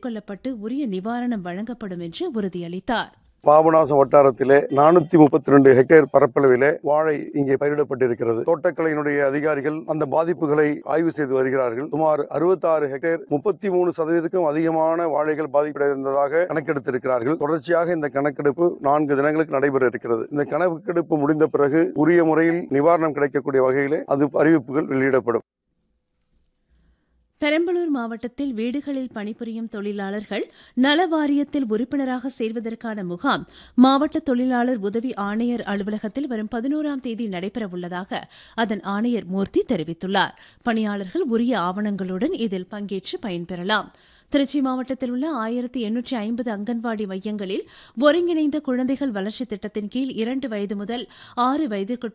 மேற்கொள்ளப்பட்டு உரிய நிவாரணம் வழங்கப்படும் என்று உறுதியளித்தார் பாபநாசம் வட்டாரத்திலே நானூத்தி முப்பத்தி ரெண்டு ஹெக்டேர் பரப்பளவிலே வாழை இங்கே பயிரிடப்பட்டிருக்கிறது தோட்டக்கலையினுடைய அதிகாரிகள் அந்த பாதிப்புகளை ஆய்வு செய்து வருகிறார்கள் சுமார் 66 ஹெக்டேர் முப்பத்தி மூணு சதவீதத்துக்கும் அதிகமான வாழைகள் பாதிப்படைந்ததாக கணக்கெடுத்திருக்கிறார்கள் தொடர்ச்சியாக இந்த கணக்கெடுப்பு நான்கு தினங்களுக்கு நடைபெற இருக்கிறது இந்த கணக்கெடுப்பு முடிந்த பிறகு உரிய முறையில் நிவாரணம் கிடைக்கக்கூடிய வகையிலே அது அறிவிப்புகள் வெளியிடப்படும் பெரம்பலூர் மாவட்டத்தில் வீடுகளில் பணிபுரியும் தொழிலாளர்கள் நல வாரியத்தில் உறுப்பினராக சேர்வதற்கான முகாம் மாவட்ட தொழிலாளர் உதவி ஆணையர் அலுவலகத்தில் வரும் பதினோராம் தேதி நடைபெறவுள்ளதாக அதன் ஆணையர் மூர்த்தி தெரிவித்துள்ளார் பணியாளர்கள் உரிய ஆவணங்களுடன் இதில் பங்கேற்று பயன்பெறலாம் திருச்சி மாவட்டத்தில் உள்ள ஆயிரத்தி எண்ணூற்றி ஐம்பது அங்கன்வாடி மையங்களில் ஒருங்கிணைந்த குழந்தைகள் வளர்ச்சித் திட்டத்தின் கீழ் இரண்டு வயது முதல் ஆறு வயதிற்குட்பட்ட